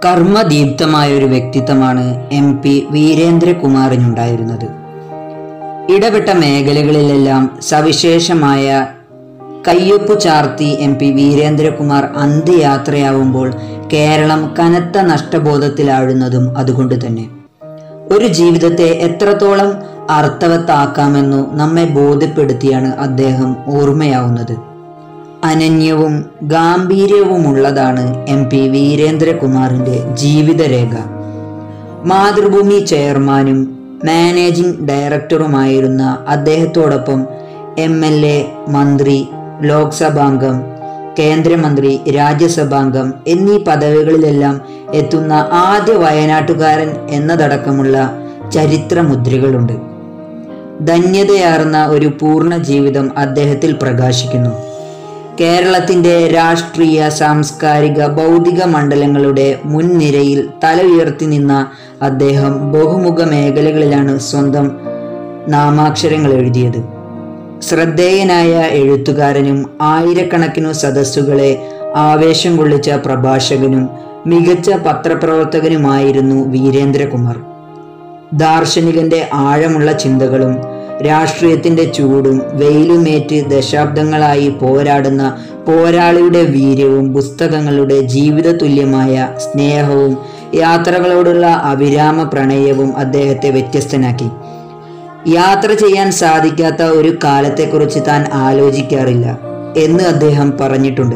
കർമ്മദീപ്തമായ ഒരു വ്യക്തിത്വമാണ് M P വീരേന്ദ്രകുമാറിനുണ്ടായിരുന്നത് ഇടപെട്ട മേഖലകളിലെല്ലാം സവിശേഷമായ കയ്യൊപ്പു ചാർത്തി എം പി വീരേന്ദ്രകുമാർ അന്ത്യയാത്രയാവുമ്പോൾ കേരളം കനത്ത നഷ്ടബോധത്തിലാഴുന്നതും അതുകൊണ്ട് തന്നെ ഒരു ജീവിതത്തെ എത്രത്തോളം അർത്ഥവത്താക്കാമെന്നു നമ്മെ ബോധ്യപ്പെടുത്തിയാണ് അദ്ദേഹം ഓർമ്മയാവുന്നത് അനന്യവും ഗാംഭീര്യവുമുള്ളതാണ് എം പി വീരേന്ദ്രകുമാറിൻ്റെ ജീവിതരേഖ മാതൃഭൂമി ചെയർമാനും മാനേജിംഗ് ഡയറക്ടറുമായിരുന്ന അദ്ദേഹത്തോടൊപ്പം എം എൽ എ മന്ത്രി ലോക്സഭാംഗം കേന്ദ്രമന്ത്രി രാജ്യസഭാംഗം എന്നീ പദവികളിലെല്ലാം എത്തുന്ന ആദ്യ വയനാട്ടുകാരൻ എന്നതടക്കമുള്ള ചരിത്രമുദ്രകളുണ്ട് ധന്യതയാർന്ന ഒരു പൂർണ്ണ ജീവിതം അദ്ദേഹത്തിൽ പ്രകാശിക്കുന്നു കേരളത്തിൻ്റെ രാഷ്ട്രീയ സാംസ്കാരിക ഭൗതിക മണ്ഡലങ്ങളുടെ മുൻനിരയിൽ തല ഉയർത്തി നിന്ന അദ്ദേഹം ബഹുമുഖ മേഖലകളിലാണ് സ്വന്തം നാമാക്ഷരങ്ങൾ എഴുതിയത് ശ്രദ്ധേയനായ എഴുത്തുകാരനും ആയിരക്കണക്കിനു സദസ്സുകളെ ആവേശം കൊള്ളിച്ച പ്രഭാഷകനും മികച്ച പത്രപ്രവർത്തകനുമായിരുന്നു വീരേന്ദ്രകുമാർ ദാർശനികന്റെ ആഴമുള്ള ചിന്തകളും രാഷ്ട്രീയത്തിന്റെ ചൂടും വെയിലുമേറ്റ് ദശാബ്ദങ്ങളായി പോരാടുന്ന പോരാളിയുടെ വീര്യവും പുസ്തകങ്ങളുടെ ജീവിത തുല്യമായ സ്നേഹവും യാത്രകളോടുള്ള അവിരാമ പ്രണയവും അദ്ദേഹത്തെ വ്യത്യസ്തനാക്കി യാത്ര ചെയ്യാൻ സാധിക്കാത്ത ഒരു കാലത്തെക്കുറിച്ച് താൻ ആലോചിക്കാറില്ല എന്ന് അദ്ദേഹം പറഞ്ഞിട്ടുണ്ട്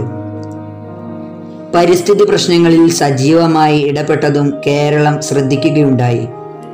പരിസ്ഥിതി പ്രശ്നങ്ങളിൽ സജീവമായി ഇടപെട്ടതും കേരളം ശ്രദ്ധിക്കുകയുണ്ടായി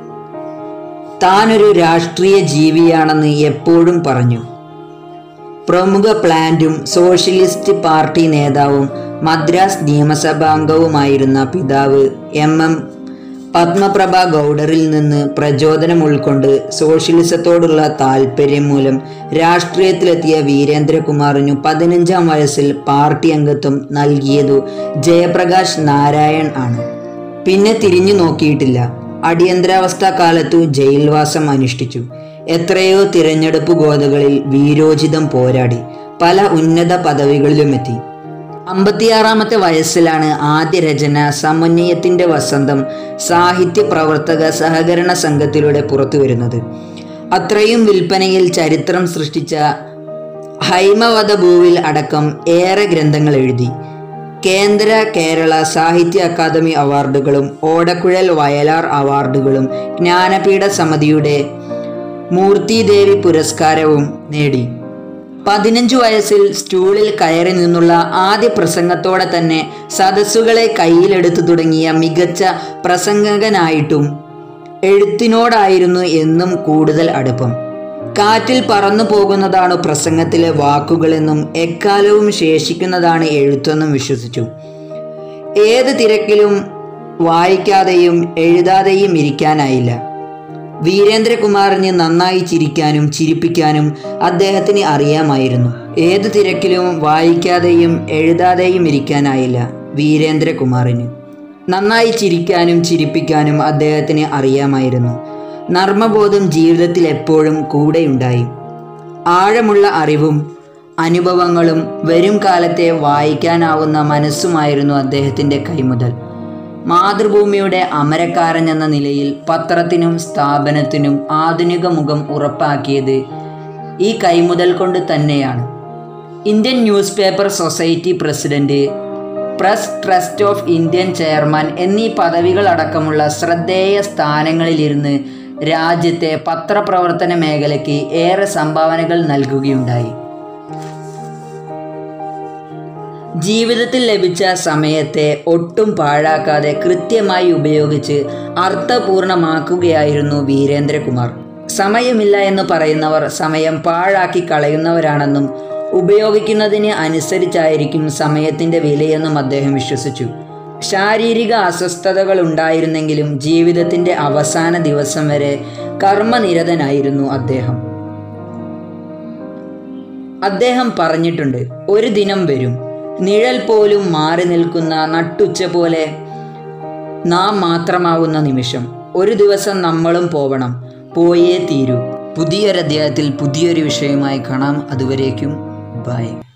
താനൊരു രാഷ്ട്രീയ ജീവിയാണെന്ന് എപ്പോഴും പറഞ്ഞു പ്രമുഖ പ്ലാന്റും സോഷ്യലിസ്റ്റ് പാർട്ടി നേതാവും മദ്രാസ് നിയമസഭാംഗവുമായിരുന്ന പിതാവ് എം എം പത്മപ്രഭ ഗൗഡറിൽ നിന്ന് പ്രചോദനം ഉൾക്കൊണ്ട് സോഷ്യലിസത്തോടുള്ള താല്പര്യം മൂലം രാഷ്ട്രീയത്തിലെത്തിയ വീരേന്ദ്രകുമാറിനു പതിനഞ്ചാം വയസ്സിൽ പാർട്ടി അംഗത്വം നൽകിയതു ജയപ്രകാശ് നാരായൺ ആണ് പിന്നെ തിരിഞ്ഞു നോക്കിയിട്ടില്ല അടിയന്തരാവസ്ഥ കാലത്തു ജയിൽവാസം അനുഷ്ഠിച്ചു എത്രയോ തിരഞ്ഞെടുപ്പ് ഗോതകളിൽ വീരോചിതം പോരാടി പല ഉന്നത പദവികളിലുമെത്തി അമ്പത്തിയാറാമത്തെ വയസ്സിലാണ് ആദ്യ രചന സമന്വയത്തിൻ്റെ വസന്തം സാഹിത്യ പ്രവർത്തക സഹകരണ സംഘത്തിലൂടെ പുറത്തു വരുന്നത് അത്രയും വിൽപ്പനയിൽ ചരിത്രം സൃഷ്ടിച്ച ഹൈമവധഭൂവിൽ അടക്കം ഏറെ ഗ്രന്ഥങ്ങൾ എഴുതി കേന്ദ്ര കേരള സാഹിത്യ അക്കാദമി അവാർഡുകളും ഓടക്കുഴൽ വയലാർ അവാർഡുകളും ജ്ഞാനപീഠ സമിതിയുടെ മൂർത്തിദേവി പുരസ്കാരവും നേടി പതിനഞ്ചു വയസ്സിൽ സ്റ്റൂളിൽ കയറി നിന്നുള്ള ആദ്യ പ്രസംഗത്തോടെ തന്നെ സദസ്സുകളെ കയ്യിലെടുത്തു തുടങ്ങിയ മികച്ച പ്രസംഗകനായിട്ടും എഴുത്തിനോടായിരുന്നു എന്നും കൂടുതൽ അടുപ്പം കാറ്റിൽ പറന്നു പോകുന്നതാണ് പ്രസംഗത്തിലെ വാക്കുകളെന്നും എക്കാലവും ശേഷിക്കുന്നതാണ് എഴുത്തെന്നും വിശ്വസിച്ചു ഏത് തിരക്കിലും വായിക്കാതെയും എഴുതാതെയും ഇരിക്കാനായില്ല വീരേന്ദ്രകുമാറിന് നന്നായി ചിരിക്കാനും ചിരിപ്പിക്കാനും അദ്ദേഹത്തിന് അറിയാമായിരുന്നു ഏത് തിരക്കിലും വായിക്കാതെയും എഴുതാതെയും ഇരിക്കാനായില്ല വീരേന്ദ്രകുമാറിന് നന്നായി ചിരിക്കാനും ചിരിപ്പിക്കാനും അദ്ദേഹത്തിന് അറിയാമായിരുന്നു നർമ്മബോധം ജീവിതത്തിൽ എപ്പോഴും കൂടെയുണ്ടായി ആഴമുള്ള അറിവും അനുഭവങ്ങളും വരും കാലത്തെ വായിക്കാനാവുന്ന മനസ്സുമായിരുന്നു അദ്ദേഹത്തിൻ്റെ കൈമുതൽ മാതൃഭൂമിയുടെ അമരക്കാരൻ എന്ന നിലയിൽ പത്രത്തിനും സ്ഥാപനത്തിനും ആധുനിക മുഖം ഉറപ്പാക്കിയത് ഈ കൈമുതൽ കൊണ്ട് തന്നെയാണ് Indian newspaper society president press trust of Indian chairman എന്നീ പദവികളടക്കമുള്ള ശ്രദ്ധേയ സ്ഥാനങ്ങളിലിരുന്ന് രാജ്യത്തെ പത്രപ്രവർത്തന മേഖലയ്ക്ക് ഏറെ സംഭാവനകൾ നൽകുകയുണ്ടായി ജീവിതത്തിൽ ലഭിച്ച സമയത്തെ ഒട്ടും പാഴാക്കാതെ കൃത്യമായി ഉപയോഗിച്ച് അർത്ഥപൂർണമാക്കുകയായിരുന്നു വീരേന്ദ്രകുമാർ സമയമില്ല എന്ന് പറയുന്നവർ സമയം പാഴാക്കി കളയുന്നവരാണെന്നും ഉപയോഗിക്കുന്നതിന് അനുസരിച്ചായിരിക്കും സമയത്തിൻ്റെ വിലയെന്നും അദ്ദേഹം വിശ്വസിച്ചു ശാരീരിക അസ്വസ്ഥതകൾ ഉണ്ടായിരുന്നെങ്കിലും ജീവിതത്തിൻ്റെ അവസാന ദിവസം വരെ കർമ്മനിരതനായിരുന്നു അദ്ദേഹം അദ്ദേഹം പറഞ്ഞിട്ടുണ്ട് ഒരു ദിനം വരും നിഴൽ പോലും മാറി നിൽക്കുന്ന നട്ടുച്ച പോലെ നാം മാത്രമാവുന്ന നിമിഷം ഒരു ദിവസം നമ്മളും പോവണം പോയേ തീരൂ പുതിയൊരധ്യായത്തിൽ പുതിയൊരു വിഷയമായി കാണാം അതുവരേക്കും ബൈ